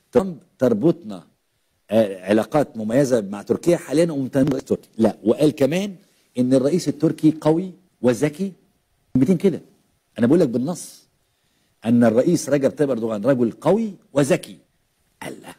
ترامب تربطنا آه، علاقات مميزه مع تركيا حاليا ومتنميه الرئيس التركي لا وقال كمان ان الرئيس التركي قوي وذكي كلمتين كده انا بقول لك بالنص ان الرئيس رجب طيب اردوغان رجل قوي وذكي الله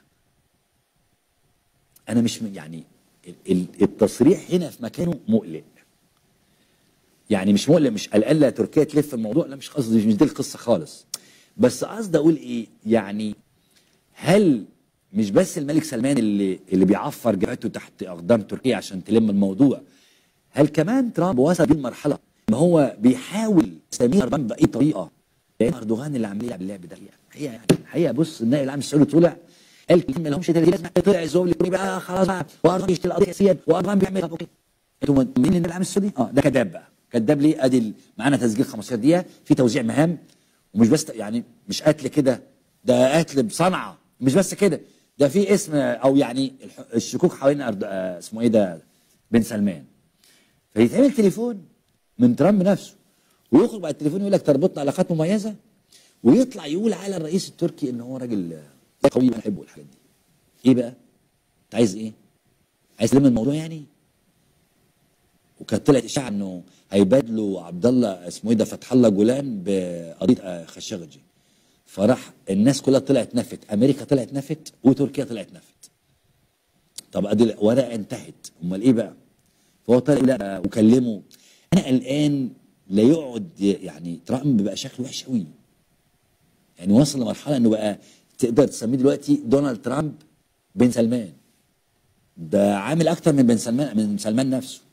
انا مش م- يعني ال- ال- التصريح هنا في مكانه مقلق يعني مش مقلق مش قلقان لا تركيا تلف الموضوع لا مش قصدي مش دي القصه خالص بس قصدي اقول ايه يعني هل مش بس الملك سلمان اللي اللي بيعفر جبهته تحت اقدام تركيا عشان تلم الموضوع هل كمان ترامب وصل بيه المرحله ان هو بيحاول يستمير اردوغان باي طريقه لان اردوغان اللي عمال يلعب اللعب ده هي يعني الحقيقه بص النائب العام السعودي طلع قال كلمه ما لهمش تدريب لازم طلع الزوج الكوري بقى خلاص بقى واردوغان يشتري القضيه سياسيا واردوغان بيعمل طب اوكي انتوا مين النائب العام السعودي؟ اه ده كذاب بقى كذاب ليه؟ ادي ال- معانا تسجيل 15 دقيقه في توزيع مهام ومش بس يعني مش قتل كده ده قتل بصنعه مش بس كده ده في اسم او يعني الح- الشكوك حوالين أرد... آه، اسمه ايه ده بن سلمان فيتعمل تليفون من ترامب نفسه ويخرج بعد التليفون يقول لك تربطنا علاقات مميزه ويطلع يقول على الرئيس التركي ان هو راجل آه، قوي بنحبه الحاجات دي ايه بقى؟ انت عايز ايه؟ عايز تلم الموضوع يعني؟ وكانت طلعت اشاعه انه هيبادلوا عبد الله اسمه ايه ده فتح الله جولان بقضيه آه، خشغجي فراح الناس كلها طلعت نفت امريكا طلعت نفت وتركيا طلعت نفت طب ادي الورقه انتهت امال ايه بقى فهو طلع لا وكلمه انا قلقان لا يقعد ي- يعني ترامب بقى شكله وحش قوي يعني وصل لمرحله انه بقى تقدر تسميه دلوقتي دونالد ترامب بن سلمان ده عامل اكتر من بن سلمان من سلمان نفسه